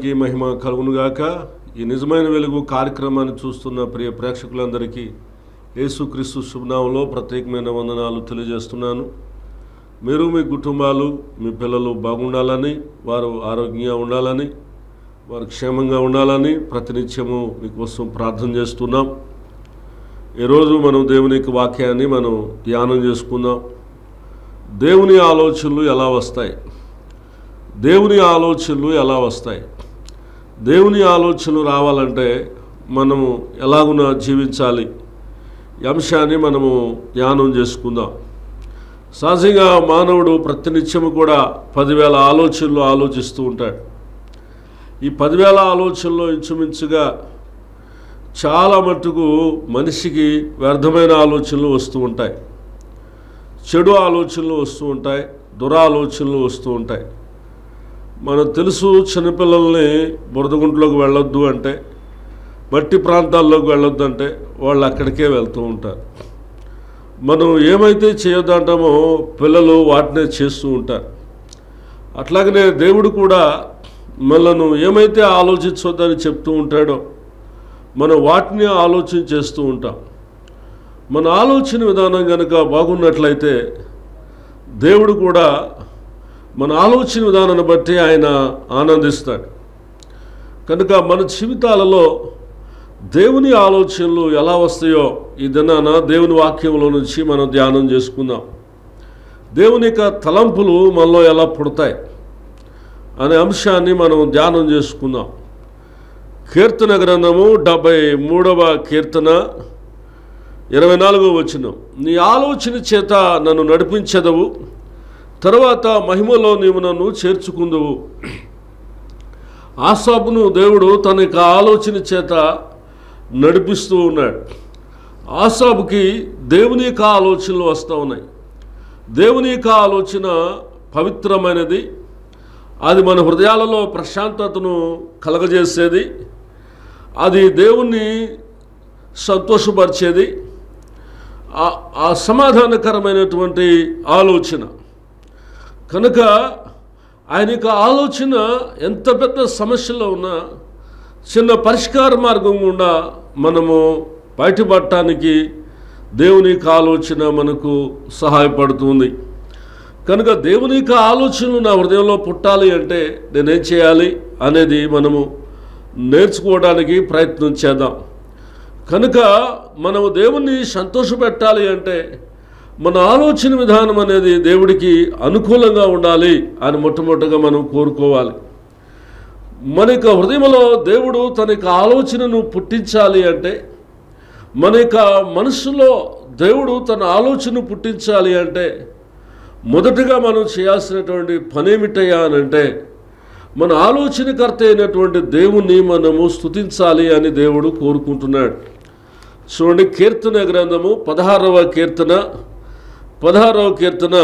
నామానికి మహిమ కలుగునుగాక ఈ నిజమైన వెలుగు కార్యక్రమాన్ని చూస్తున్న ప్రియ ప్రేక్షకులందరికీ యేసుక్రీస్తు శుభనామంలో ప్రత్యేకమైన వందనాలు తెలియజేస్తున్నాను మీరు మీ కుటుంబాలు మీ పిల్లలు బాగుండాలని వారు ఆరోగ్యంగా ఉండాలని వారు క్షేమంగా ఉండాలని ప్రతినిత్యము మీకోసం ప్రార్థన చేస్తున్నాం ఈరోజు మనం దేవుని యొక్క వాక్యాన్ని మనం ధ్యానం చేసుకుందాం దేవుని ఆలోచనలు ఎలా వస్తాయి దేవుని ఆలోచనలు ఎలా వస్తాయి దేవుని ఆలోచనలు రావాలంటే మనము ఎలాగున జీవించాలి ఈ అంశాన్ని మనము ధ్యానం చేసుకుందాం సహజంగా మానవుడు ప్రతినిత్యము కూడా పదివేల ఆలోచనలు ఆలోచిస్తూ ఉంటాడు ఈ పదివేల ఆలోచనలో ఇంచుమించుగా చాలా మట్టుకు మనిషికి వ్యర్థమైన ఆలోచనలు వస్తూ ఉంటాయి చెడు ఆలోచనలు వస్తూ ఉంటాయి దురాలోచనలు వస్తూ ఉంటాయి మనకు తెలుసు చిన్నపిల్లల్ని బురదగుంట్లోకి వెళ్ళొద్దు అంటే మట్టి ప్రాంతాల్లోకి వెళ్ళొద్దు అంటే వాళ్ళు అక్కడికే వెళ్తూ ఉంటారు మనం ఏమైతే చేయొద్దంటామో పిల్లలు వాటినే చేస్తూ ఉంటారు అట్లాగనే దేవుడు కూడా మనను ఏమైతే ఆలోచించొద్దని చెప్తూ ఉంటాడో మనం వాటిని ఆలోచన చేస్తూ ఉంటాం మన ఆలోచన విధానం కనుక బాగున్నట్లయితే దేవుడు కూడా మన ఆలోచన విధానాన్ని బట్టి ఆయన ఆనందిస్తాడు కనుక మన జీవితాలలో దేవుని ఆలోచనలు ఎలా వస్తాయో ఈ దినాన దేవుని వాక్యంలో నుంచి మనం ధ్యానం చేసుకుందాం దేవుని యొక్క తలంపులు మనలో ఎలా పుడతాయి అనే అంశాన్ని మనం ధ్యానం చేసుకుందాం కీర్తన గ్రంథము డెబ్బై మూడవ కీర్తన ఇరవై నాలుగో వచనం నీ ఆలోచన చేత నన్ను నడిపించదవు తర్వాత మహిమలో నీవు నన్ను చేర్చుకుందువు ఆసాపును దేవుడు తన యొక్క ఆలోచన చేత నడిపిస్తూ ఉన్నాడు ఆసాపుకి దేవుని యొక్క ఆలోచనలు వస్తూ ఉన్నాయి దేవుని యొక్క ఆలోచన పవిత్రమైనది అది మన హృదయాలలో ప్రశాంతతను కలగజేసేది అది దేవుణ్ణి సంతోషపరిచేది ఆ- ఆ సమాధానకరమైనటువంటి ఆలోచన కనుక ఆయన యొక్క ఆలోచన ఎంత పెద్ద సమస్యలో ఉన్నా చిన్న పరిష్కార మార్గం గుండా మనము బయటపడటానికి దేవుని యొక్క ఆలోచన మనకు సహాయపడుతుంది కనుక దేవుని యొక్క ఆలోచనలు నా హృదయంలో పుట్టాలి అంటే నేనేం చేయాలి అనేది మనము నేర్చుకోవడానికి ప్రయత్నం చేద్దాం కనుక మనము దేవుణ్ణి సంతోషపెట్టాలి అంటే మన ఆలోచన విధానం అనేది దేవుడికి అనుకూలంగా ఉండాలి అని మొట్టమొదటిగా మనం కోరుకోవాలి మన యొక్క హృదయంలో దేవుడు తన యొక్క ఆలోచనను పుట్టించాలి అంటే మన యొక్క మనస్సులో దేవుడు తన ఆలోచన పుట్టించాలి అంటే మొదటగా మనం చేయాల్సినటువంటి పనేమిటయ్యా అని అంటే మన ఆలోచనకర్త అయినటువంటి దేవుణ్ణి మనము స్తుతించాలి అని దేవుడు కోరుకుంటున్నాడు చూడండి కీర్తన గ్రంథము పదహారవ కీర్తన పదహారవ కీర్తన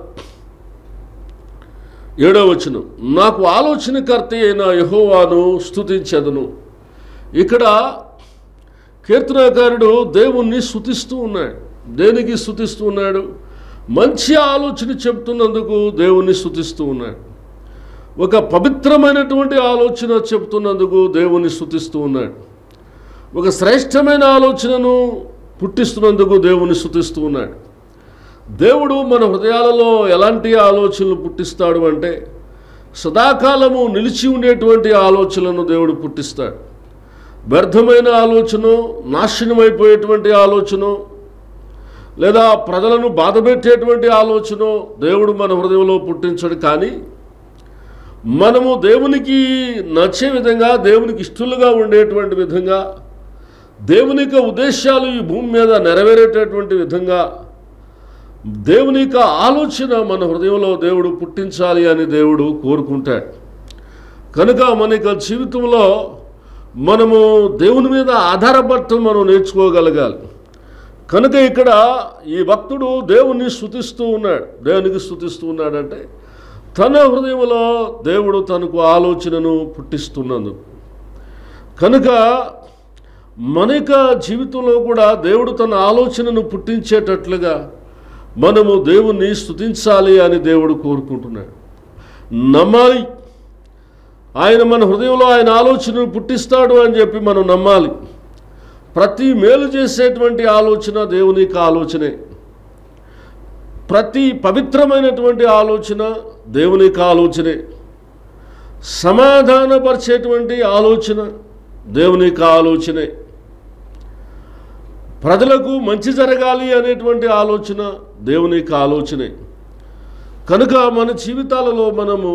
ఏడవ వచనం నాకు ఆలోచనకర్త అయిన యహోవాను స్తుతించదను ఇక్కడ కీర్తనాకారుడు దేవుణ్ణి స్తుతిస్తూ ఉన్నాడు దేనికి స్తుతిస్తూ ఉన్నాడు మంచి ఆలోచన చెప్తున్నందుకు దేవుణ్ణి స్తుతిస్తూ ఉన్నాడు ఒక పవిత్రమైనటువంటి ఆలోచన చెప్తున్నందుకు దేవుణ్ణి స్తుతిస్తూ ఉన్నాడు ఒక శ్రేష్టమైన ఆలోచనను పుట్టిస్తున్నందుకు దేవుని స్తుతిస్తూ ఉన్నాడు దేవుడు మన హృదయాలలో ఎలాంటి ఆలోచనలు పుట్టిస్తాడు అంటే సదాకాలము నిలిచి ఉండేటువంటి ఆలోచనలను దేవుడు పుట్టిస్తాడు వ్యర్థమైన ఆలోచన నాశనమైపోయేటువంటి ఆలోచన లేదా ప్రజలను బాధపెట్టేటువంటి ఆలోచన దేవుడు మన హృదయంలో పుట్టించడు కానీ మనము దేవునికి నచ్చే విధంగా దేవునికి ఇష్టలుగా ఉండేటువంటి విధంగా దేవుని యొక్క ఉద్దేశాలు ఈ భూమి మీద నెరవేరేటటువంటి విధంగా దేవుని యొక్క ఆలోచన మన హృదయంలో దేవుడు పుట్టించాలి అని దేవుడు కోరుకుంటాడు కనుక మన యొక్క జీవితంలో మనము దేవుని మీద ఆధారపడటం మనం నేర్చుకోగలగాలి కనుక ఇక్కడ ఈ భక్తుడు దేవుణ్ణి స్తుతిస్తూ ఉన్నాడు దేవునికి స్తుతిస్తూ ఉన్నాడంటే తన హృదయంలో దేవుడు తనకు ఆలోచనను పుట్టిస్తున్నందుకు కనుక మన యొక్క జీవితంలో కూడా దేవుడు తన ఆలోచనను పుట్టించేటట్లుగా మనము దేవుణ్ణి స్తుతించాలి అని దేవుడు కోరుకుంటున్నాడు నమ్మాలి ఆయన మన హృదయంలో ఆయన ఆలోచనను పుట్టిస్తాడు అని చెప్పి మనం నమ్మాలి ప్రతి మేలు చేసేటువంటి ఆలోచన దేవుని యొక్క ఆలోచనే ప్రతి పవిత్రమైనటువంటి ఆలోచన దేవుని యొక్క ఆలోచనే సమాధానపరిచేటువంటి ఆలోచన దేవుని యొక్క ఆలోచనే ప్రజలకు మంచి జరగాలి అనేటువంటి ఆలోచన దేవుని యొక్క ఆలోచనే కనుక మన జీవితాలలో మనము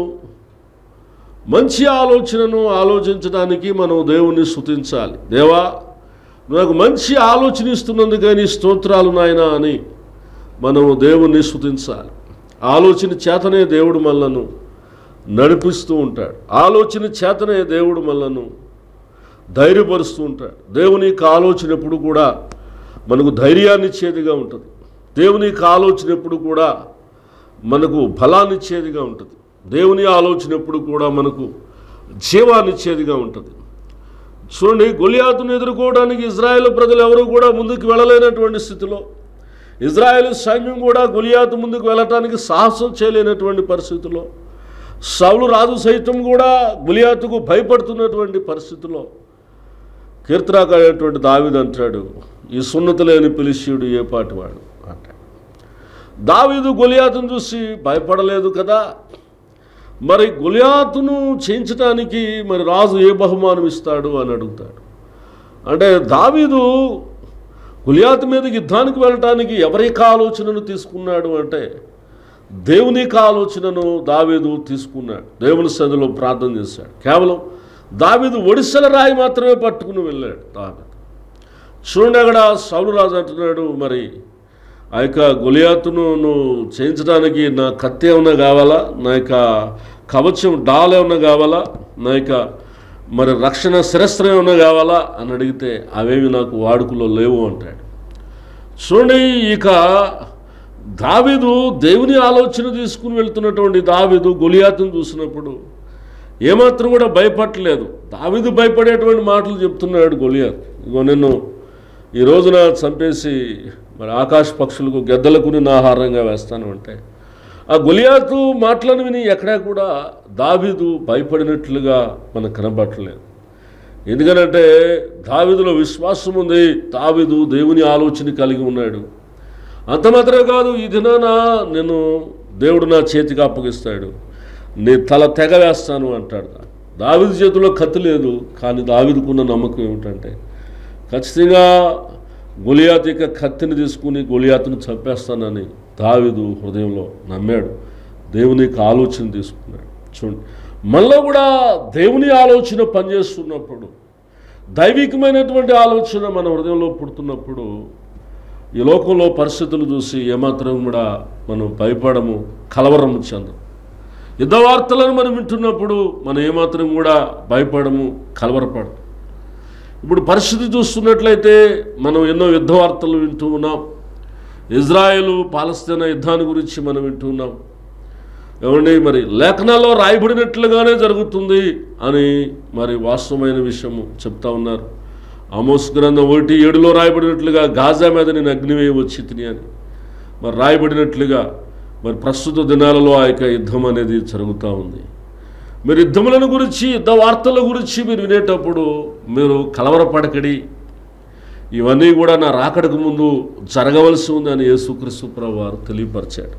మంచి ఆలోచనను ఆలోచించడానికి మనం దేవుణ్ణి స్తుతించాలి దేవా నాకు మంచి ఆలోచన ఇస్తున్నందుకే నీ స్తోత్రాలు నాయన అని మనము దేవుణ్ణి స్తుతించాలి ఆలోచన చేతనే దేవుడు మనలను నడిపిస్తూ ఉంటాడు ఆలోచన చేతనే దేవుడు మనలను ధైర్యపరుస్తూ ఉంటాడు దేవుని యొక్క ఆలోచన ఎప్పుడు కూడా మనకు ధైర్యాన్ని ఇచ్చేదిగా ఉంటుంది దేవుని యొక్క ఆలోచన ఎప్పుడు కూడా మనకు బలాన్ని ఇచ్చేదిగా ఉంటుంది దేవుని ఆలోచన ఎప్పుడు కూడా మనకు జీవాన్ని ఇచ్చేదిగా ఉంటుంది చూడండి గొలియాతును ఎదుర్కోవడానికి ఇజ్రాయేల్ ప్రజలు ఎవరు కూడా ముందుకు వెళ్ళలేనటువంటి స్థితిలో ఇజ్రాయేల్ సైన్యం కూడా గొలియాతు ముందుకు వెళ్ళటానికి సాహసం చేయలేనటువంటి పరిస్థితిలో సౌలు రాజు సైతం కూడా గులియాతుకు భయపడుతున్నటువంటి పరిస్థితిలో కీర్తనాకారైనటువంటి దావిది అంటాడు ఈ సున్నత లేని పిలిష్యుడు ఏ పాటి వాడు అంటాడు దావీదు గొలియాతును చూసి భయపడలేదు కదా మరి గొలియాతును చేయించడానికి మరి రాజు ఏ బహుమానం ఇస్తాడు అని అడుగుతాడు అంటే దావీదు గులియాతు మీదకి యుద్ధానికి వెళ్ళటానికి ఎవరి యొక్క ఆలోచనను తీసుకున్నాడు అంటే దేవుని యొక్క ఆలోచనను దావీదు తీసుకున్నాడు దేవుని సన్నిధిలో ప్రార్థన చేశాడు కేవలం దావీదు ఒడిశల రాయి మాత్రమే పట్టుకుని వెళ్ళాడు దావీదు చూడండి అక్కడ సౌలు రాజు అంటున్నాడు మరి ఆ యొక్క గులియాతును నువ్వు చేయించడానికి నా కత్తి ఏమన్నా కావాలా నా యొక్క కవచం డాల్ ఏమన్నా కావాలా నా యొక్క మరి రక్షణ శిరస్త్రం ఏమన్నా కావాలా అని అడిగితే అవేమి నాకు వాడుకలో లేవు అంటాడు చూడండి ఇక దావీదు దేవుని ఆలోచన తీసుకుని వెళ్తున్నటువంటి దావీదు గొలియాతును చూసినప్పుడు ఏమాత్రం కూడా భయపడలేదు దావీదు భయపడేటువంటి మాటలు చెప్తున్నాడు గొలియాత్ ఇగో నిన్ను ఈ రోజున చంపేసి మరి ఆకాశ పక్షులకు గెద్దలకు నేను ఆహారంగా వేస్తాను అంటే ఆ గొలియాతు మాటలను విని ఎక్కడా కూడా దావీదు భయపడినట్లుగా మనకు కనబట్టలేదు ఎందుకనంటే దావీదులో విశ్వాసం ఉంది దావీదు దేవుని ఆలోచన కలిగి ఉన్నాడు అంత మాత్రమే కాదు ఈ దినాన నేను దేవుడు నా చేతికి అప్పగిస్తాడు నీ తల తెగ వేస్తాను అంటాడు దావిది చేతిలో కత్తి లేదు కానీ దావిదుకున్న నమ్మకం ఏమిటంటే ఖచ్చితంగా గొలియాత్ యొక్క కత్తిని తీసుకుని గొలియాతును చంపేస్తానని దావిదు హృదయంలో నమ్మాడు దేవుని యొక్క ఆలోచన తీసుకున్నాడు చూడండి మనలో కూడా దేవుని ఆలోచన పనిచేస్తున్నప్పుడు దైవికమైనటువంటి ఆలోచన మన హృదయంలో పుడుతున్నప్పుడు ఈ లోకంలో పరిస్థితులు చూసి ఏమాత్రం కూడా మనం భయపడము కలవరం చెందం యుద్ధ వార్తలను మనం వింటున్నప్పుడు మనం ఏమాత్రం కూడా భయపడము కలవరపడము ఇప్పుడు పరిస్థితి చూస్తున్నట్లయితే మనం ఎన్నో యుద్ధ వార్తలు వింటూ ఉన్నాం ఇజ్రాయెలు పాలస్తీనా యుద్ధాన్ని గురించి మనం వింటూ ఉన్నాం ఏమండి మరి లేఖనాల్లో రాయబడినట్లుగానే జరుగుతుంది అని మరి వాస్తవమైన విషయము చెప్తా ఉన్నారు ఆమోస్ గ్రంథం ఒకటి ఏడులో రాయబడినట్లుగా గాజా మీద నేను అగ్నివేయ వచ్చి తిని అని మరి రాయబడినట్లుగా మరి ప్రస్తుత దినాలలో ఆ యొక్క యుద్ధం అనేది జరుగుతూ ఉంది మీరు యుద్ధములను గురించి యుద్ధ వార్తల గురించి మీరు వినేటప్పుడు మీరు కలవరపడకడి ఇవన్నీ కూడా నా రాకడకు ముందు జరగవలసి ఉంది అని యేసుక్రీస్తు ప్రభు వారు తెలియపరిచాడు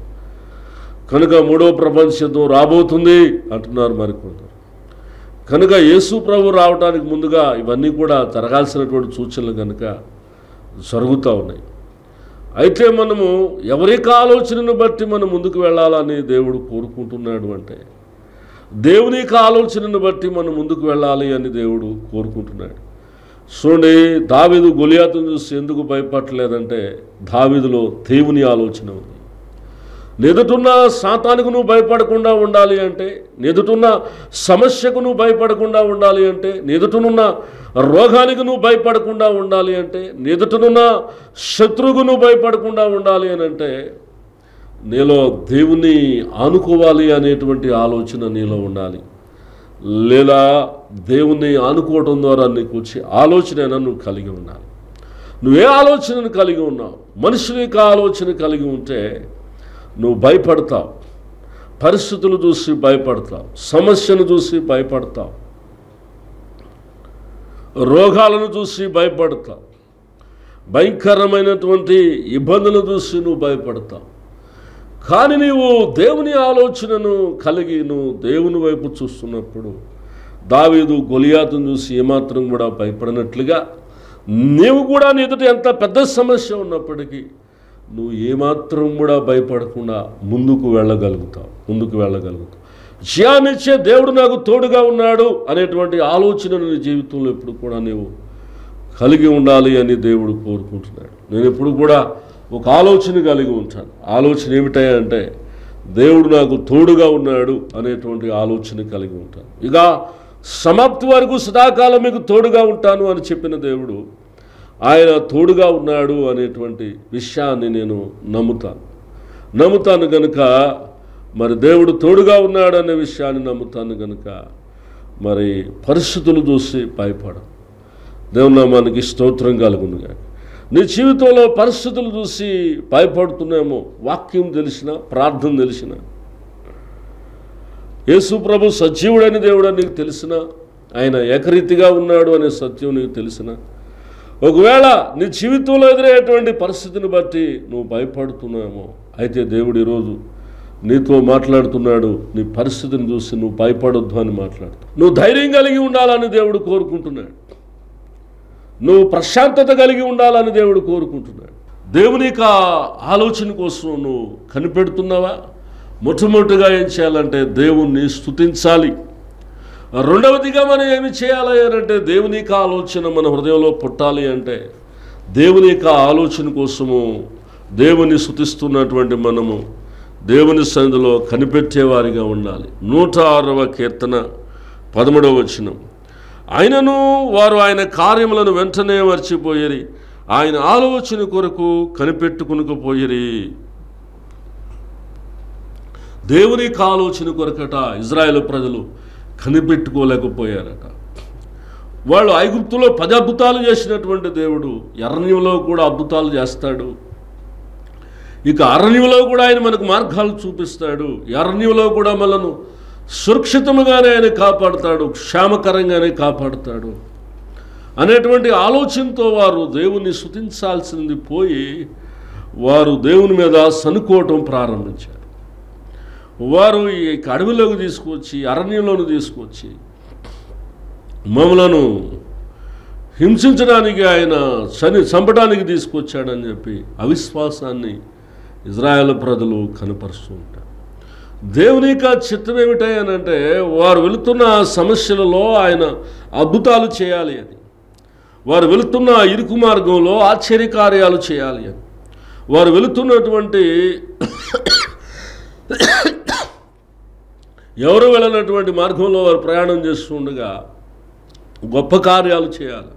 కనుక మూడో ప్రపంచ యుద్ధం రాబోతుంది అంటున్నారు మరికొందరు కనుక యేసు ప్రభు రావడానికి ముందుగా ఇవన్నీ కూడా జరగాల్సినటువంటి సూచనలు కనుక జరుగుతూ ఉన్నాయి అయితే మనము ఎవరి యొక్క ఆలోచనను బట్టి మనం ముందుకు వెళ్ళాలని దేవుడు కోరుకుంటున్నాడు అంటే దేవుని యొక్క ఆలోచనను బట్టి మనం ముందుకు వెళ్ళాలి అని దేవుడు కోరుకుంటున్నాడు చూడండి దావీదు గొలియాతును చూసి ఎందుకు భయపడలేదంటే దావీదులో దేవుని ఆలోచన ఉంది నెదుటున్న శాతానికి నువ్వు భయపడకుండా ఉండాలి అంటే నెదుటున్న సమస్యకు నువ్వు భయపడకుండా ఉండాలి అంటే నెదుటనున్న రోగానికి నువ్వు భయపడకుండా ఉండాలి అంటే నెదుటనున్న శత్రువుకు నువ్వు భయపడకుండా ఉండాలి అని అంటే నీలో దేవుణ్ణి ఆనుకోవాలి అనేటువంటి ఆలోచన నీలో ఉండాలి లేదా దేవుణ్ణి ఆనుకోవడం ద్వారా నీకు వచ్చే ఆలోచన నువ్వు కలిగి ఉండాలి నువ్వే ఆలోచనను కలిగి ఉన్నావు మనుషుల యొక్క ఆలోచన కలిగి ఉంటే నువ్వు భయపడతావు పరిస్థితులు చూసి భయపడతావు సమస్యను చూసి భయపడతావు రోగాలను చూసి భయపడతావు భయంకరమైనటువంటి ఇబ్బందులను చూసి నువ్వు భయపడతావు కానీ నీవు దేవుని ఆలోచనను కలిగి నువ్వు దేవుని వైపు చూస్తున్నప్పుడు దావీదు గొలియాతును చూసి ఏమాత్రం కూడా భయపడినట్లుగా నీవు కూడా నీ ఎదుట ఎంత పెద్ద సమస్య ఉన్నప్పటికీ నువ్వు ఏమాత్రం కూడా భయపడకుండా ముందుకు వెళ్ళగలుగుతావు ముందుకు వెళ్ళగలుగుతావు జియానిచ్చే దేవుడు నాకు తోడుగా ఉన్నాడు అనేటువంటి ఆలోచన నీ జీవితంలో ఎప్పుడు కూడా నీవు కలిగి ఉండాలి అని దేవుడు కోరుకుంటున్నాడు నేను ఎప్పుడు కూడా ఒక ఆలోచన కలిగి ఉంటాను ఆలోచన ఏమిటాయంటే దేవుడు నాకు తోడుగా ఉన్నాడు అనేటువంటి ఆలోచన కలిగి ఉంటాను ఇక సమాప్తి వరకు సదాకాలం మీకు తోడుగా ఉంటాను అని చెప్పిన దేవుడు ఆయన తోడుగా ఉన్నాడు అనేటువంటి విషయాన్ని నేను నమ్ముతాను నమ్ముతాను కనుక మరి దేవుడు తోడుగా ఉన్నాడు అనే విషయాన్ని నమ్ముతాను కనుక మరి పరిస్థితులు చూసి భయపడం దేవుని నామానికి స్తోత్రం కలుగునుగా నీ జీవితంలో పరిస్థితులు చూసి భయపడుతున్నామో వాక్యం తెలిసిన ప్రార్థన తెలిసిన యేసు ప్రభు సజీవుడని దేవుడు నీకు తెలిసిన ఆయన ఏకరీతిగా ఉన్నాడు అనే సత్యం నీకు తెలిసిన ఒకవేళ నీ జీవితంలో ఎదురయ్యేటువంటి పరిస్థితిని బట్టి నువ్వు భయపడుతున్నామో అయితే దేవుడు ఈరోజు నీతో మాట్లాడుతున్నాడు నీ పరిస్థితిని చూసి నువ్వు భయపడొద్దు అని మాట్లాడుతూ నువ్వు ధైర్యం కలిగి ఉండాలని దేవుడు కోరుకుంటున్నాడు నువ్వు ప్రశాంతత కలిగి ఉండాలని దేవుడు కోరుకుంటున్నాడు దేవుని యొక్క ఆలోచన కోసం నువ్వు కనిపెడుతున్నావా మొట్టమొదటిగా ఏం చేయాలంటే దేవుణ్ణి స్తుతించాలి రెండవదిగా మనం ఏమి చేయాలి అని అంటే దేవుని యొక్క ఆలోచన మన హృదయంలో పుట్టాలి అంటే దేవుని యొక్క ఆలోచన కోసము దేవుని స్తుతిస్తున్నటువంటి మనము దేవుని సన్నిధిలో కనిపెట్టేవారిగా ఉండాలి నూట ఆరవ కీర్తన పదమూడవ వచనం ఆయనను వారు ఆయన కార్యములను వెంటనే మర్చిపోయిరి ఆయన ఆలోచన కొరకు కనిపెట్టుకునుకుపోయిరి దేవుని యొక్క ఆలోచన కొరకట ఇజ్రాయేల్ ప్రజలు కనిపెట్టుకోలేకపోయారట వాళ్ళు ఐగుప్తులో పది అద్భుతాలు చేసినటువంటి దేవుడు ఎరణ్యంలో కూడా అద్భుతాలు చేస్తాడు ఇక అరణ్యంలో కూడా ఆయన మనకు మార్గాలు చూపిస్తాడు అరణ్యంలో కూడా మనను సురక్షితముగానే ఆయన కాపాడుతాడు క్షేమకరంగానే కాపాడుతాడు అనేటువంటి ఆలోచనతో వారు దేవుని శుతించాల్సింది పోయి వారు దేవుని మీద సనుకోవటం ప్రారంభించారు వారు ఈ అడవిలోకి తీసుకొచ్చి అరణ్యంలోకి తీసుకొచ్చి మమ్మలను హింసించడానికి ఆయన చని చంపడానికి తీసుకొచ్చాడని చెప్పి అవిశ్వాసాన్ని ఇజ్రాయెల్ ప్రజలు కనపరుస్తూ ఉంటారు దేవుని యొక్క చిత్తం ఏమిటాయనంటే వారు వెళుతున్న సమస్యలలో ఆయన అద్భుతాలు చేయాలి అని వారు వెళుతున్న ఇరుకు మార్గంలో ఆశ్చర్యకార్యాలు చేయాలి అని వారు వెళుతున్నటువంటి ఎవరు వెళ్ళనటువంటి మార్గంలో వారు ప్రయాణం చేస్తుండగా గొప్ప కార్యాలు చేయాలి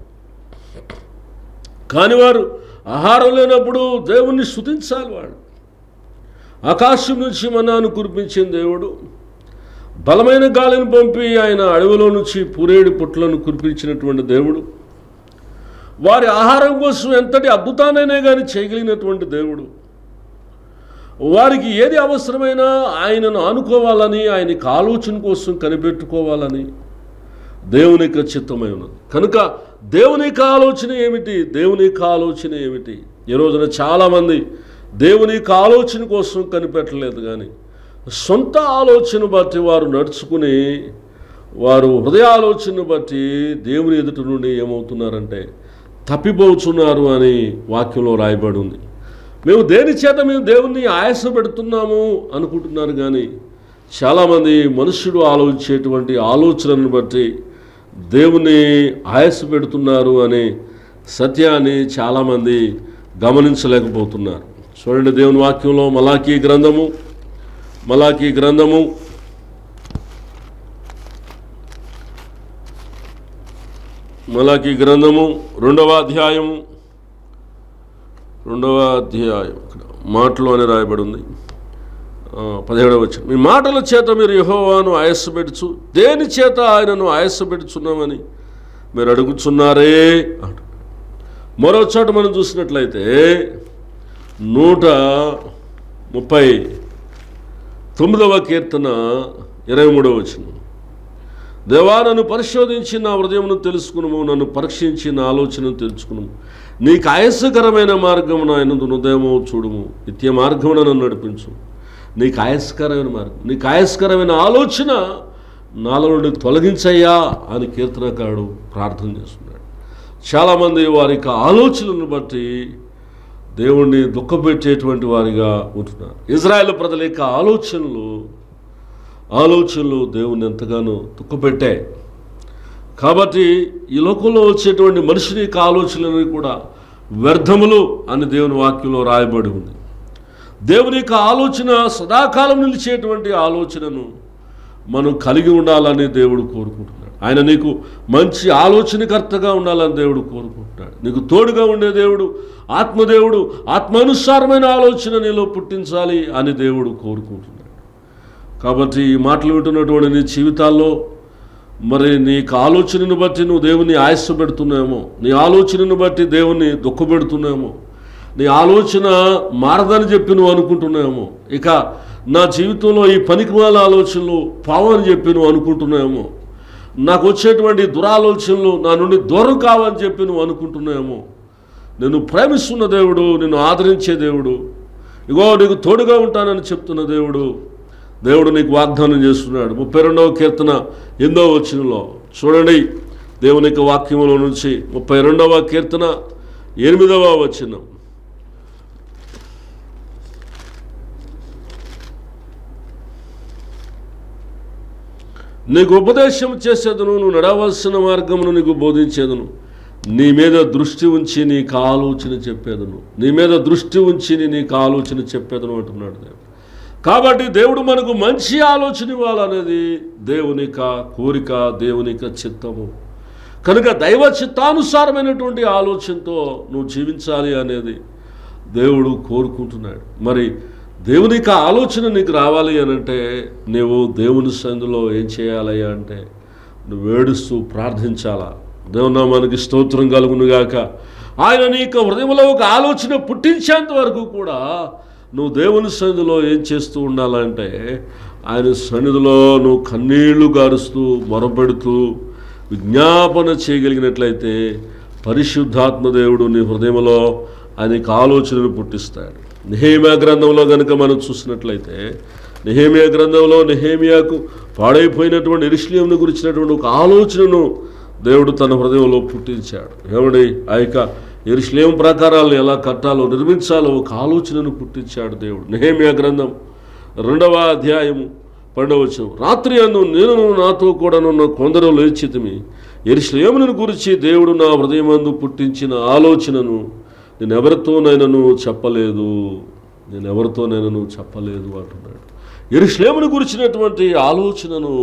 కానీ వారు ఆహారం లేనప్పుడు దేవుణ్ణి స్తుతించాలి వాడు ఆకాశం నుంచి మనాను కురిపించిన దేవుడు బలమైన గాలిని పంపి ఆయన అడవిలో నుంచి పురేడి పుట్లను కురిపించినటువంటి దేవుడు వారి ఆహారం కోసం ఎంతటి అద్భుతానైనా కానీ చేయగలిగినటువంటి దేవుడు వారికి ఏది అవసరమైనా ఆయనను ఆనుకోవాలని ఆయనకి ఆలోచన కోసం కనిపెట్టుకోవాలని దేవుని యొక్క చిత్తమై ఉన్నది కనుక దేవుని యొక్క ఆలోచన ఏమిటి దేవుని యొక్క ఆలోచన ఏమిటి ఈ రోజున చాలామంది దేవుని యొక్క ఆలోచన కోసం కనిపెట్టలేదు కానీ సొంత ఆలోచన బట్టి వారు నడుచుకుని వారు హృదయ ఆలోచన బట్టి దేవుని ఎదుట నుండి ఏమవుతున్నారంటే తప్పిపోతున్నారు అని వాక్యంలో రాయబడి ఉంది మేము దేని చేత మేము దేవుణ్ణి ఆయాస పెడుతున్నాము అనుకుంటున్నారు కానీ చాలామంది మనుష్యుడు ఆలోచించేటువంటి ఆలోచనను బట్టి దేవుని ఆయాస పెడుతున్నారు అనే సత్యాన్ని చాలామంది గమనించలేకపోతున్నారు చూడండి దేవుని వాక్యంలో మలాకీ గ్రంథము మలాకీ గ్రంథము మలాకీ గ్రంథము రెండవ అధ్యాయము రెండవ అధ్యాయం ఇక్కడ మాటలు అని రాయబడి ఉంది ఆ, పదిహేడవ వచ్చిన మీ మాటల చేత మీరు యహోవాను ఆయస్సపెడుచు దేని చేత ఆయనను ఆయస్సపెడుచున్నామని మీరు అడుగుచున్నారే అంట మరో చోట మనం చూసినట్లయితే నూట ముప్పై తొమ్మిదవ కీర్తన ఇరవై మూడవ వచనం దేవా నన్ను పరిశోధించి నా హృదయమును తెలుసుకును నన్ను పరీక్షించి నా ఆలోచనను తెలుసుకును నీకు ఆయాసకరమైన మార్గము నాయన హృదయము చూడుము నిత్య మార్గమున నన్ను నడిపించు నీకు ఆయాసకరమైన మార్గం నీకు ఆయాసకరమైన ఆలోచన నాలో నుండి తొలగించయ్యా అని కీర్తనకారుడు ప్రార్థన చేస్తున్నాడు చాలామంది వారి యొక్క ఆలోచనలను బట్టి దేవుణ్ణి దుఃఖపెట్టేటువంటి వారిగా ఉంటున్నారు ఇజ్రాయెల్ ప్రజల యొక్క ఆలోచనలు ఆలోచనలు దేవుని ఎంతగానో దుఃఖపెట్టాయి కాబట్టి ఈ లోకంలో వచ్చేటువంటి మనుషుని యొక్క ఆలోచనలు కూడా వ్యర్థములు అని దేవుని వాక్యంలో రాయబడి ఉంది దేవుని యొక్క ఆలోచన సదాకాలం నిలిచేటువంటి ఆలోచనను మనం కలిగి ఉండాలని దేవుడు కోరుకుంటున్నాడు ఆయన నీకు మంచి ఆలోచనకర్తగా ఉండాలని దేవుడు కోరుకుంటున్నాడు నీకు తోడుగా ఉండే దేవుడు ఆత్మదేవుడు ఆత్మానుసారమైన ఆలోచన నీలో పుట్టించాలి అని దేవుడు కోరుకుంటున్నాడు కాబట్టి ఈ మాటలు వింటున్నటువంటి నీ జీవితాల్లో మరి నీకు ఆలోచనను బట్టి నువ్వు దేవుని ఆయుస్సు పెడుతున్నామో నీ ఆలోచనను బట్టి దేవుని దుఃఖపెడుతున్నామో నీ ఆలోచన మారదని చెప్పి నువ్వు అనుకుంటున్నామో ఇక నా జీవితంలో ఈ పనికిమాల ఆలోచనలు పావని చెప్పి నువ్వు అనుకుంటున్నామో నాకు వచ్చేటువంటి దురాలోచనలు నా నుండి దూరం కావని చెప్పి నువ్వు అనుకుంటున్నామో నేను ప్రేమిస్తున్న దేవుడు నిన్ను ఆదరించే దేవుడు ఇగో నీకు తోడుగా ఉంటానని చెప్తున్న దేవుడు దేవుడు నీకు వాగ్దానం చేస్తున్నాడు ముప్పై రెండవ కీర్తన ఎనిమిదవ వచనంలో చూడండి దేవుని యొక్క వాక్యములో నుంచి ముప్పై రెండవ కీర్తన ఎనిమిదవ వచనం నీకు ఉపదేశం చేసేదను నువ్వు నడవలసిన మార్గమును నీకు బోధించేదను నీ మీద దృష్టి ఉంచి నీకు ఆలోచన చెప్పేదను నీ మీద దృష్టి ఉంచి నీ నీకు ఆలోచన చెప్పేదను అంటున్నాడు దేవుడు కాబట్టి దేవుడు మనకు మంచి ఆలోచన ఇవ్వాలనేది దేవుని యొక్క కోరిక దేవుని యొక్క చిత్తము కనుక దైవ చిత్తానుసారమైనటువంటి ఆలోచనతో నువ్వు జీవించాలి అనేది దేవుడు కోరుకుంటున్నాడు మరి దేవుని యొక్క ఆలోచన నీకు రావాలి అని అంటే నీవు దేవుని సందులో ఏం చేయాలి అంటే నువ్వు ఏడుస్తూ ప్రార్థించాలా దేవుని మనకి స్తోత్రం కలుగునుగాక ఆయన నీ యొక్క హృదయంలో ఒక ఆలోచన పుట్టించేంత వరకు కూడా నువ్వు దేవుని సన్నిధిలో ఏం చేస్తూ ఉండాలంటే ఆయన సన్నిధిలో నువ్వు కన్నీళ్లు గారుస్తూ మొరపెడుతూ విజ్ఞాపన చేయగలిగినట్లయితే పరిశుద్ధాత్మ దేవుడు నీ హృదయంలో ఆయనకి ఆలోచనను పుట్టిస్తాడు నిహేమియా గ్రంథంలో కనుక మనం చూసినట్లయితే నిహేమియా గ్రంథంలో నిహేమియాకు పాడైపోయినటువంటి ఇరుషులేమును గురించినటువంటి ఒక ఆలోచనను దేవుడు తన హృదయంలో పుట్టించాడు ఏమండి ఆ యొక్క ఎరుశ్లేం ప్రకారాలను ఎలా కట్టాలో నిర్మించాలో ఒక ఆలోచనను పుట్టించాడు దేవుడు నెహేమియా గ్రంథం రెండవ అధ్యాయము పండవచ్చు రాత్రి అందు నేను నాతో కూడా నున్న కొందరు లేచితిమి ఎరుశ్లేమును గురించి దేవుడు నా హృదయమందు పుట్టించిన ఆలోచనను నేను ఎవరితోనైనాను చెప్పలేదు నేను ఎవరితోనైనాను చెప్పలేదు అంటున్నాడు ఎరుశ్లేమును గురించినటువంటి ఆలోచనను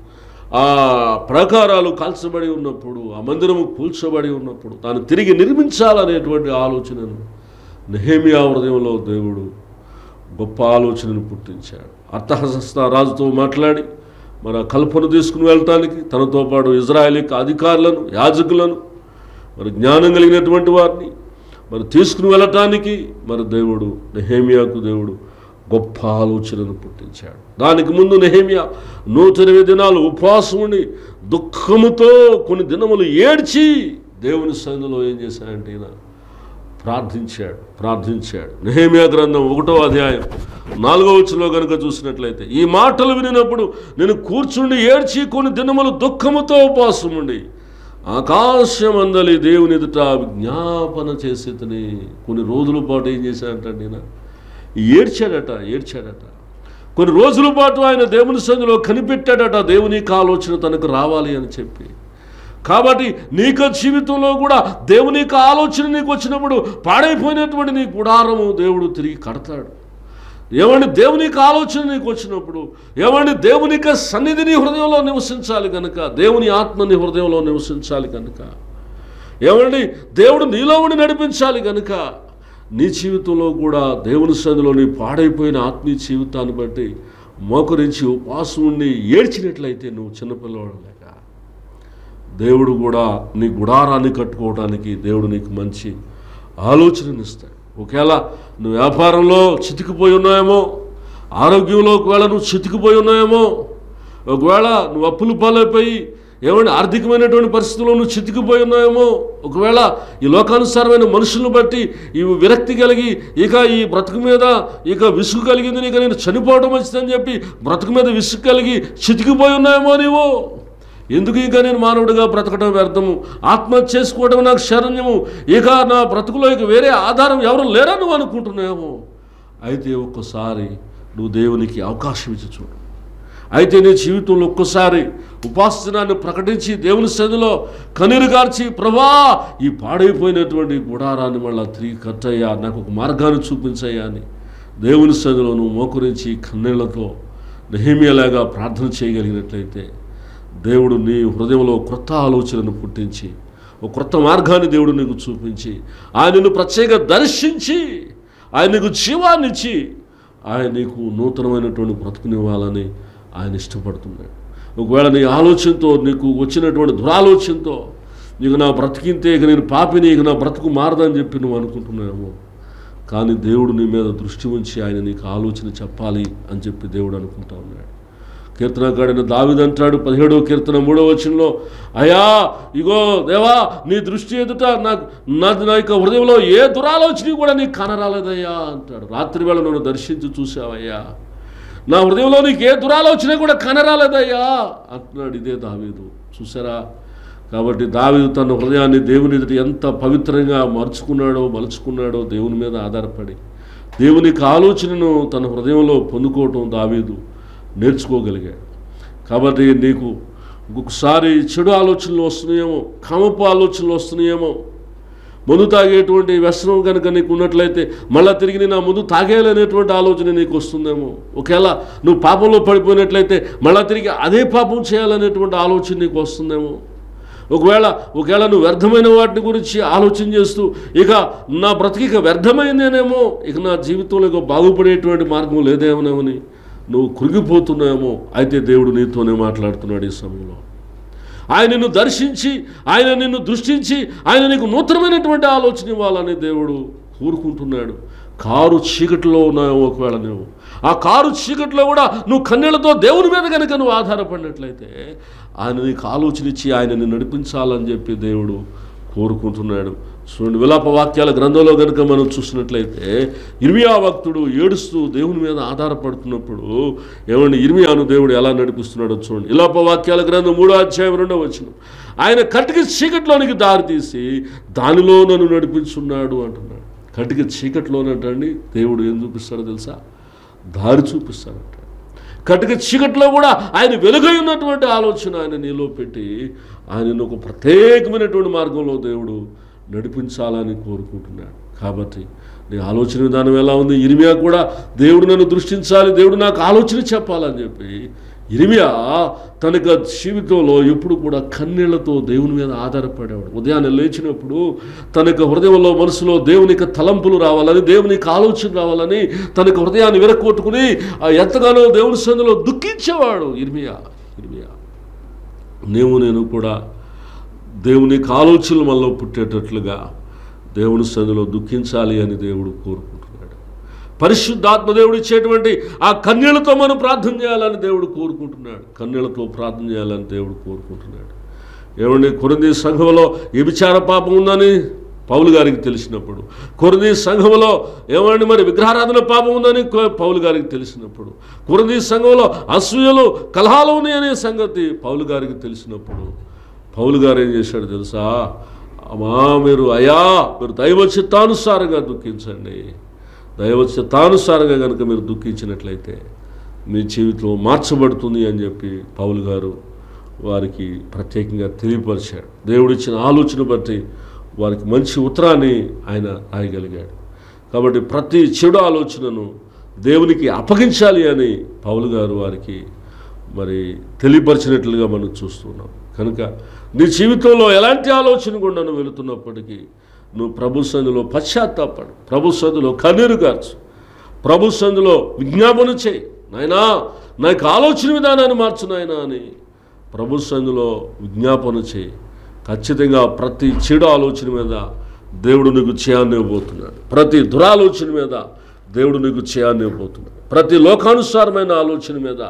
ఆ ప్రాకారాలు కాల్చబడి ఉన్నప్పుడు ఆ మందిరము కూల్చబడి ఉన్నప్పుడు తాను తిరిగి నిర్మించాలనేటువంటి ఆలోచనను నెహేమియా హృదయంలో దేవుడు గొప్ప ఆలోచనను పుట్టించాడు అర్థహస్త రాజుతో మాట్లాడి మరి ఆ కల్పన తీసుకుని వెళ్ళటానికి తనతో పాటు ఇజ్రాయేలీకి అధికారులను యాజకులను మరి జ్ఞానం కలిగినటువంటి వారిని మరి తీసుకుని వెళ్ళటానికి మరి దేవుడు నెహేమియాకు దేవుడు గొప్ప ఆలోచనను పుట్టించాడు దానికి ముందు నెహేమియా నూట ఇరవై దినాలు ఉపవాసం ఉండి దుఃఖముతో కొన్ని దినములు ఏడ్చి దేవుని సన్నిధిలో ఏం చేశాడంటే ఈయన ప్రార్థించాడు ప్రార్థించాడు నెహేమియా గ్రంథం ఒకటో అధ్యాయం నాలుగో వచ్చులో కనుక చూసినట్లయితే ఈ మాటలు వినినప్పుడు నేను కూర్చుండి ఏడ్చి కొన్ని దినములు దుఃఖముతో ఉపవాసం ఉండి ఆకాశమందలి దేవుని ఎదుట విజ్ఞాపన చేసి కొన్ని రోజుల పాటు ఏం చేశాడంటే నేను ఏడ్చాడట ఏడ్చాడట కొన్ని రోజుల పాటు ఆయన దేవుని సంధిలో కనిపెట్టాడట దేవుని యొక్క ఆలోచన తనకు రావాలి అని చెప్పి కాబట్టి నీకు జీవితంలో కూడా దేవుని యొక్క ఆలోచన నీకు వచ్చినప్పుడు పాడైపోయినటువంటి నీ గుడారము దేవుడు తిరిగి కడతాడు ఏమండి దేవుని యొక్క ఆలోచన నీకు వచ్చినప్పుడు ఏమండి దేవుని యొక్క సన్నిధి నీ హృదయంలో నివసించాలి కనుక దేవుని ఆత్మ నీ హృదయంలో నివసించాలి కనుక ఏమండి దేవుడు నీలో ఉండి నడిపించాలి కనుక నీ జీవితంలో కూడా దేవుని సన్నిధిలో నీ పాడైపోయిన ఆత్మీయ జీవితాన్ని బట్టి మోకరించి ఉపవాసం ఉండి ఏడ్చినట్లయితే నువ్వు చిన్నపిల్లవాడు లేక దేవుడు కూడా నీ గుడారాన్ని కట్టుకోవడానికి దేవుడు నీకు మంచి ఆలోచననిస్తాడు ఒకవేళ నువ్వు వ్యాపారంలో చితికిపోయి ఉన్నాయేమో ఆరోగ్యంలో ఒకవేళ నువ్వు చితికిపోయి ఉన్నాయేమో ఒకవేళ నువ్వు అప్పులు పాలైపోయి ఏమంటే ఆర్థికమైనటువంటి పరిస్థితుల్లో నువ్వు చితికిపోయి ఉన్నాయేమో ఒకవేళ ఈ లోకానుసారమైన మనుషులను బట్టి ఈ విరక్తి కలిగి ఇక ఈ బ్రతుకు మీద ఇక విసుగు కలిగింది ఇక నేను చనిపోవడం మంచిదని చెప్పి బ్రతుకు మీద విసుగు కలిగి చితికిపోయి ఉన్నాయేమో నీవు ఎందుకు ఇక నేను మానవుడిగా బ్రతకడం వ్యర్థము ఆత్మహత్య చేసుకోవడం నాకు శరణ్యము ఇక నా బ్రతుకులో ఇక వేరే ఆధారం ఎవరు లేరా నువ్వు అనుకుంటున్నావేమో అయితే ఒక్కసారి నువ్వు దేవునికి అవకాశం ఇచ్చి చూడు అయితే నీ జీవితంలో ఒక్కసారి ఉపాసనాన్ని ప్రకటించి దేవుని సన్నిధిలో కన్నీరు కార్చి ప్రభా ఈ పాడైపోయినటువంటి గుడారాన్ని మళ్ళా తిరిగి కట్టయ్యా నాకు ఒక మార్గాన్ని చూపించయ్యా అని దేవుని సన్నిధిలో నువ్వు మోకరించి కన్నీళ్లతో నెహేమియలాగా ప్రార్థన చేయగలిగినట్లయితే దేవుడు నీ హృదయంలో క్రొత్త ఆలోచనను పుట్టించి ఒక క్రొత్త మార్గాన్ని దేవుడు నీకు చూపించి ఆయనను ప్రత్యేక దర్శించి ఆయన నీకు జీవాన్నిచ్చి ఆయన నీకు నూతనమైనటువంటి బ్రతుకునివ్వాలని ఆయన ఇష్టపడుతున్నాడు ఒకవేళ నీ ఆలోచనతో నీకు వచ్చినటువంటి దురాలోచనతో నీకు నా బ్రతికింతే ఇక నేను పాపిని ఇక నా బ్రతుకు మారదని చెప్పి నువ్వు అనుకుంటున్నావేమో కానీ దేవుడు నీ మీద దృష్టి ఉంచి ఆయన నీకు ఆలోచన చెప్పాలి అని చెప్పి దేవుడు అనుకుంటా ఉన్నాడు కీర్తనకాడిన దావిదంటాడు పదిహేడవ కీర్తన మూడవ వచనంలో అయా ఇగో దేవా నీ దృష్టి ఎదుట నాకు నా నా యొక్క హృదయంలో ఏ దురాలోచన కూడా నీకు కనరాలేదయ్యా అంటాడు రాత్రి వేళ నన్ను దర్శించి చూసావయ్యా నా హృదయంలో నీకు ఏ దురాలోచన కూడా కనరాలేదయ్యా అంటున్నాడు ఇదే దావీదు చూసారా కాబట్టి దావీదు తన హృదయాన్ని దేవుని ఎదుట ఎంత పవిత్రంగా మలుచుకున్నాడో మలుచుకున్నాడో దేవుని మీద ఆధారపడి దేవునికి ఆలోచనను తన హృదయంలో పొందుకోవటం దావీదు నేర్చుకోగలిగాడు కాబట్టి నీకు ఒక్కొక్కసారి చెడు ఆలోచనలు వస్తున్నాయేమో కామపు ఆలోచనలు వస్తున్నాయేమో మందు తాగేటువంటి వ్యసనం కనుక నీకు ఉన్నట్లయితే మళ్ళీ తిరిగి నేను ఆ ముందు తాగేయాలనేటువంటి ఆలోచన నీకు వస్తుందేమో ఒకవేళ నువ్వు పాపంలో పడిపోయినట్లయితే మళ్ళీ తిరిగి అదే పాపం చేయాలనేటువంటి ఆలోచన నీకు వస్తుందేమో ఒకవేళ ఒకవేళ నువ్వు వ్యర్థమైన వాటిని గురించి ఆలోచన చేస్తూ ఇక నా బ్రతికిక వ్యర్థమైందేనేమో ఇక నా జీవితంలో ఇక బాగుపడేటువంటి మార్గం లేదేమోనేమని నువ్వు కృగిపోతున్నావేమో అయితే దేవుడు నీతోనే మాట్లాడుతున్నాడు ఈ సమయంలో ఆయన నిన్ను దర్శించి ఆయన నిన్ను దృష్టించి ఆయన నీకు నూతనమైనటువంటి ఆలోచన ఇవ్వాలని దేవుడు కోరుకుంటున్నాడు కారు చీకటిలో ఉన్నావు ఒకవేళ నువ్వు ఆ కారు చీకటిలో కూడా నువ్వు కన్నీళ్లతో దేవుని మీద కనుక నువ్వు ఆధారపడినట్లయితే ఆయన నీకు ఆలోచన ఇచ్చి ఆయనని నడిపించాలని చెప్పి దేవుడు కోరుకుంటున్నాడు చూడండి విలాప వాక్యాల గ్రంథంలో కనుక మనం చూసినట్లయితే ఇర్మియా భక్తుడు ఏడుస్తూ దేవుని మీద ఆధారపడుతున్నప్పుడు ఏమండి ఇర్మియాను దేవుడు ఎలా నడిపిస్తున్నాడో చూడండి విలాప వాక్యాల గ్రంథం మూడో అధ్యాయం రెండో వచ్చిన ఆయన కటికి చీకట్లోనికి దారి తీసి దానిలో నన్ను నడిపించున్నాడు అంటున్నాడు కటికి చీకట్లోనంటండి దేవుడు ఏం చూపిస్తాడో తెలుసా దారి చూపిస్తాడంట కటిక చీకట్లో కూడా ఆయన వెలుగై ఉన్నటువంటి ఆలోచన ఆయన నీలో పెట్టి ఆయనను ఒక ప్రత్యేకమైనటువంటి మార్గంలో దేవుడు నడిపించాలని కోరుకుంటున్నాడు కాబట్టి నీ ఆలోచన విధానం ఎలా ఉంది ఇరిమియా కూడా దేవుడు నన్ను దృష్టించాలి దేవుడు నాకు ఆలోచన చెప్పాలని చెప్పి ఇరిమియా తన యొక్క జీవితంలో ఎప్పుడు కూడా కన్నీళ్లతో దేవుని మీద ఆధారపడేవాడు ఉదయాన్నే లేచినప్పుడు తన యొక్క హృదయంలో మనసులో దేవుని యొక్క తలంపులు రావాలని దేవుని యొక్క ఆలోచన రావాలని తన యొక్క హృదయాన్ని విరక్కొట్టుకుని ఆ ఎంతగానో దేవుని సందులో దుఃఖించేవాడు ఇర్మియా ఇర్మియా నీవు నేను కూడా దేవుని యొక్క ఆలోచనలు మనలో పుట్టేటట్లుగా దేవుని సందులో దుఃఖించాలి అని దేవుడు కోరుకుంటున్నాడు పరిశుద్ధాత్మ దేవుడు ఇచ్చేటువంటి ఆ కన్నీళ్లతో మనం ప్రార్థన చేయాలని దేవుడు కోరుకుంటున్నాడు కన్నీళ్లతో ప్రార్థన చేయాలని దేవుడు కోరుకుంటున్నాడు ఏమండి కొరింది సంఘంలో వ్యభిచార పాపం ఉందని పౌలు గారికి తెలిసినప్పుడు కొరింది సంఘంలో ఏమండి మరి విగ్రహారాధన పాపం ఉందని కో- పౌలు గారికి తెలిసినప్పుడు కొరింది సంఘంలో అసూయలు కలహాలు ఉన్నాయనే సంగతి పౌలు గారికి తెలిసినప్పుడు పౌలు గారు ఏం చేశాడు తెలుసా అమ్మా మీరు అయా మీరు దైవ చిత్తానుసారంగా దుఃఖించండి దైవ చిత్తానుసారంగా కనుక మీరు దుఃఖించినట్లయితే మీ జీవితం మార్చబడుతుంది అని చెప్పి పౌలు గారు వారికి ప్రత్యేకంగా తెలియపరిచాడు దేవుడిచ్చిన ఆలోచన బట్టి వారికి మంచి ఉత్తరాన్ని ఆయన రాయగలిగాడు కాబట్టి ప్రతి చెడు ఆలోచనను దేవునికి అప్పగించాలి అని పౌలు గారు వారికి మరి తెలియపరిచినట్లుగా మనం చూస్తున్నాం కనుక నీ జీవితంలో ఎలాంటి ఆలోచన గుండా నువ్వు వెళుతున్నప్పటికీ నువ్వు ప్రభు సందులో పశ్చాత్తాపడు ప్రభు సందులో కన్నీరు గార్చు ప్రభు సందులో విజ్ఞాపన చేయి నాయనా నాకు ఆలోచన విధానాన్ని మార్చు నాయనా అని ప్రభు సందులో విజ్ఞాపన చేయి ఖచ్చితంగా ప్రతి చెడు ఆలోచన మీద దేవుడు నీకు చేయాన్ని ఇవ్వబోతున్నాడు ప్రతి దురాలోచన మీద దేవుడు నీకు చేయాన్ని ఇవ్వబోతున్నాడు ప్రతి లోకానుసారమైన ఆలోచన మీద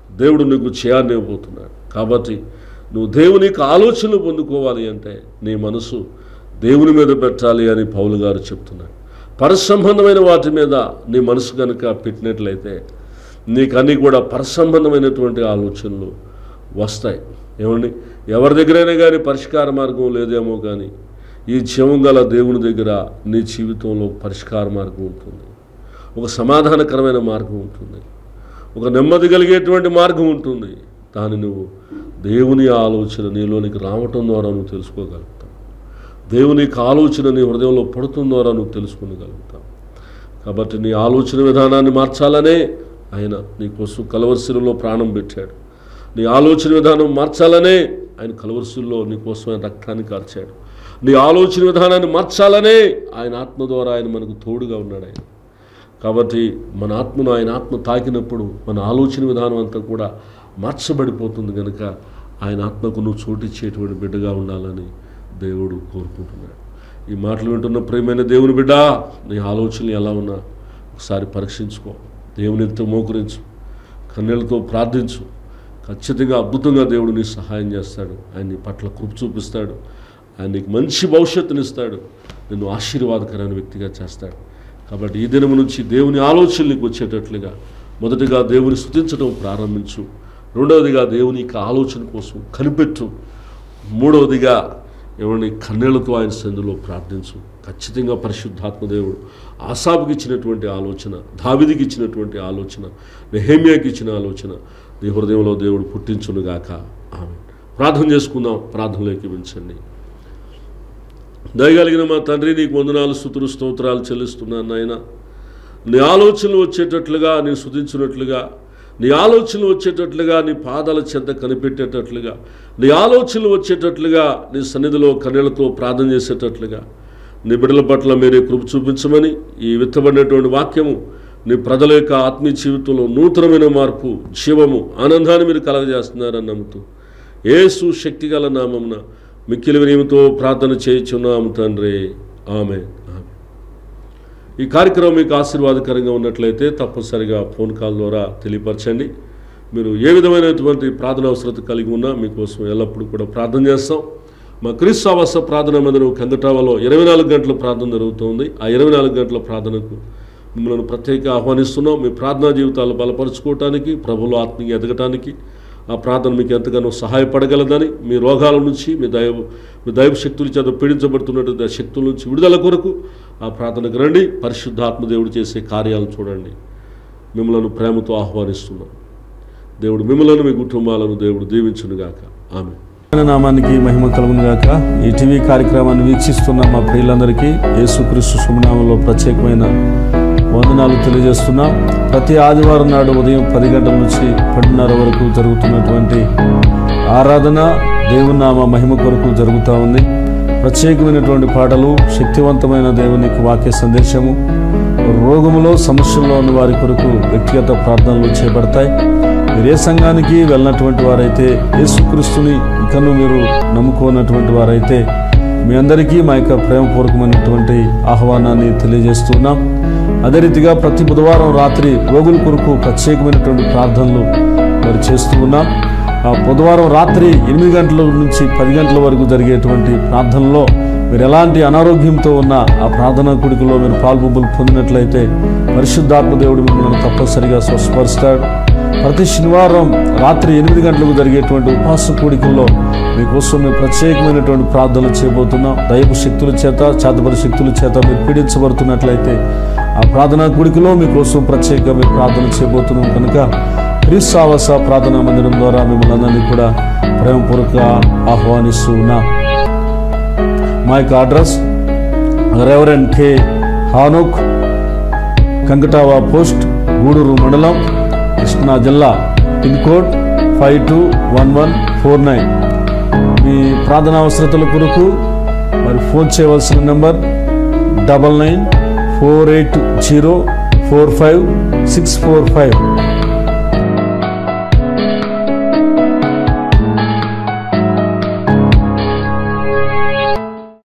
దేవుడు నీకు చేయాలని ఇవ్వబోతున్నాడు కాబట్టి నువ్వు దేవుని యొక్క ఆలోచనలు పొందుకోవాలి అంటే నీ మనసు దేవుని మీద పెట్టాలి అని పౌలు గారు చెప్తున్నాడు పరసంబంధమైన వాటి మీద నీ మనసు కనుక పెట్టినట్లయితే నీకు అన్నీ కూడా పరసంబంధమైనటువంటి ఆలోచనలు వస్తాయి ఏమండి ఎవరి దగ్గరైనా కానీ పరిష్కార మార్గం లేదేమో కానీ ఈ జీవం గల దేవుని దగ్గర నీ జీవితంలో పరిష్కార మార్గం ఉంటుంది ఒక సమాధానకరమైన మార్గం ఉంటుంది ఒక నెమ్మది కలిగేటువంటి మార్గం ఉంటుంది దాన్ని నువ్వు దేవుని ఆలోచన నీలోనికి రావటం ద్వారా నువ్వు తెలుసుకోగలుగుతావు దేవుని యొక్క ఆలోచన నీ హృదయంలో పడుతున్న ద్వారా నువ్వు తెలుసుకోగలుగుతావు కాబట్టి నీ ఆలోచన విధానాన్ని మార్చాలనే ఆయన నీకోసం కలవరిశిలో ప్రాణం పెట్టాడు నీ ఆలోచన విధానం మార్చాలనే ఆయన కలవరిశిలో నీకోసం ఆయన రక్తాన్ని కార్చాడు నీ ఆలోచన విధానాన్ని మార్చాలనే ఆయన ఆత్మ ద్వారా ఆయన మనకు తోడుగా ఉన్నాడు ఆయన కాబట్టి మన ఆత్మను ఆయన ఆత్మ తాకినప్పుడు మన ఆలోచన విధానం అంతా కూడా మార్చబడిపోతుంది కనుక ఆయన ఆత్మకు నువ్వు చోటిచ్చేటువంటి బిడ్డగా ఉండాలని దేవుడు కోరుకుంటున్నాడు ఈ మాటలు వింటున్న ప్రేమైన దేవుని బిడ్డ నీ ఆలోచనలు ఎలా ఉన్నా ఒకసారి పరీక్షించుకో దేవుని ఎంతో మోకరించు కన్నీళ్ళతో ప్రార్థించు ఖచ్చితంగా అద్భుతంగా దేవుడు నీ సహాయం చేస్తాడు ఆయన నీ పట్ల కృప చూపిస్తాడు ఆయన నీకు మంచి భవిష్యత్తునిస్తాడు నిన్ను ఆశీర్వాదకరమైన వ్యక్తిగా చేస్తాడు కాబట్టి ఈ దినం నుంచి దేవుని ఆలోచనలు నీకు వచ్చేటట్లుగా మొదటిగా దేవుని స్థుతించడం ప్రారంభించు రెండవదిగా దేవుని యొక్క ఆలోచన కోసం కనిపెట్టు మూడవదిగా ఏమండి కన్నీళ్లతో ఆయన సందులో ప్రార్థించు ఖచ్చితంగా పరిశుద్ధాత్మ దేవుడు ఆసాబుకి ఇచ్చినటువంటి ఆలోచన దావిదికి ఇచ్చినటువంటి ఆలోచన నెహేమియాకి ఇచ్చిన ఆలోచన నీ హృదయంలో దేవుడు పుట్టించునుగాక ఆమె ప్రార్థన చేసుకుందాం ప్రార్థనలోకి పెంచండి దయగలిగిన మా తండ్రి నీకు వందనాలు స్థుతులు స్తోత్రాలు చెల్లిస్తున్నాను నాయన నీ ఆలోచనలు వచ్చేటట్లుగా నేను శుతించినట్లుగా నీ ఆలోచనలు వచ్చేటట్లుగా నీ పాదాల చెంత కనిపెట్టేటట్లుగా నీ ఆలోచనలు వచ్చేటట్లుగా నీ సన్నిధిలో కన్నీళ్లతో ప్రార్థన చేసేటట్లుగా నీ బిడ్డల పట్ల మీరే కృప చూపించమని ఈ విత్తబడినటువంటి వాక్యము నీ ప్రజల యొక్క ఆత్మీయ జీవితంలో నూతనమైన మార్పు జీవము ఆనందాన్ని మీరు కలగజేస్తున్నారని నమ్ముతూ ఏసు శక్తిగల నామమున మిక్కిలి వినయంతో ప్రార్థన చేయించున్నాము తండ్రి ఆమె ఆమె ఈ కార్యక్రమం మీకు ఆశీర్వాదకరంగా ఉన్నట్లయితే తప్పనిసరిగా ఫోన్ కాల్ ద్వారా తెలియపరచండి మీరు ఏ విధమైనటువంటి ప్రార్థన అవసరత కలిగి ఉన్నా మీకోసం ఎల్లప్పుడూ కూడా ప్రార్థన చేస్తాం మా క్రీస్తు ఆవాస ప్రార్థన మందిరం కంగటావలో ఇరవై నాలుగు గంటల ప్రార్థన జరుగుతుంది ఆ ఇరవై నాలుగు గంటల ప్రార్థనకు మిమ్మల్ని ప్రత్యేక ఆహ్వానిస్తున్నాం మీ ప్రార్థనా జీవితాలు బలపరుచుకోవటానికి ప్రభులో ఆత్మీయ ఎదగటానికి ఆ ప్రార్థన మీకు ఎంతగానో సహాయపడగలదని మీ రోగాల నుంచి మీ దైవ మీ దైవ శక్తుల చేత పీడించబడుతున్నటువంటి ఆ శక్తుల నుంచి విడుదల కొరకు ఆ ప్రార్థనకు రండి పరిశుద్ధాత్మ దేవుడు చేసే కార్యాలు చూడండి మిమ్మల్ని ప్రేమతో ఆహ్వానిస్తున్నాం దేవుడు మిమ్మల్ని మీ కుటుంబాలను దేవుడు దీవించునుగాక ఆమె ఆయన నామానికి మహిమ కలుగును గాక ఈ టీవీ కార్యక్రమాన్ని వీక్షిస్తున్న మా ప్రియులందరికీ యేసుక్రీస్తు శుభనామంలో ప్రత్యేకమైన వందనాలు తెలియజేస్తున్నాం ప్రతి ఆదివారం నాడు ఉదయం పది గంటల నుంచి పన్నెండున్నర వరకు జరుగుతున్నటువంటి ఆరాధన దేవుని నామ మహిమ కొరకు జరుగుతూ ఉంది ప్రత్యేకమైనటువంటి పాటలు శక్తివంతమైన దేవుని వాక్య సందేశము రోగములో సమస్యల్లో ఉన్న వారి కొరకు వ్యక్తిగత ప్రార్థనలు చేపడతాయి మీరు ఏ సంఘానికి వెళ్ళినటువంటి వారైతే యేసుక్రీస్తుని ఇంకను మీరు నమ్ముకోనటువంటి వారైతే మీ అందరికీ మా యొక్క ప్రేమపూర్వకమైనటువంటి ఆహ్వానాన్ని తెలియజేస్తున్నాం అదే రీతిగా ప్రతి బుధవారం రాత్రి రోగుల కొరకు ప్రత్యేకమైనటువంటి ప్రార్థనలు మరి చేస్తూ ఉన్నాం ఆ బుధవారం రాత్రి ఎనిమిది గంటల నుంచి పది గంటల వరకు జరిగేటువంటి ప్రార్థనలో మీరు ఎలాంటి అనారోగ్యంతో ఉన్న ఆ ప్రార్థనా కుడికలో మీరు పాల్పొంపులు పొందినట్లయితే పరిశుద్ధాత్మ దేవుడు మిమ్మల్ని తప్పనిసరిగా స్వస్థపరుస్తాడు ప్రతి శనివారం రాత్రి ఎనిమిది గంటలకు జరిగేటువంటి ఉపవాస కూడికల్లో మీకోసం మేము ప్రత్యేకమైనటువంటి ప్రార్థనలు చేయబోతున్నాం దైవ శక్తుల చేత చేతపరి శక్తుల చేత మీరు పీడించబడుతున్నట్లయితే ఆ ప్రార్థనా కూడికలో మీకోసం ప్రత్యేకంగా మేము ప్రార్థన చేయబోతున్నాం కనుక క్రీస్తావాస ప్రార్థనా మందిరం ద్వారా మిమ్మల్ని అందరినీ కూడా ప్రేమపూర్వక ఆహ్వానిస్తూ ఉన్నాం మా యొక్క address reverend K Hanok Kankatava post Gudur మండలం కృష్ణా జిల్లా pin code five two one one four nine మీ ప్రార్థనా అవసరతల కొరకు మరి ఫోన్ చేయవలసిన number double nine four eight zero four five six four five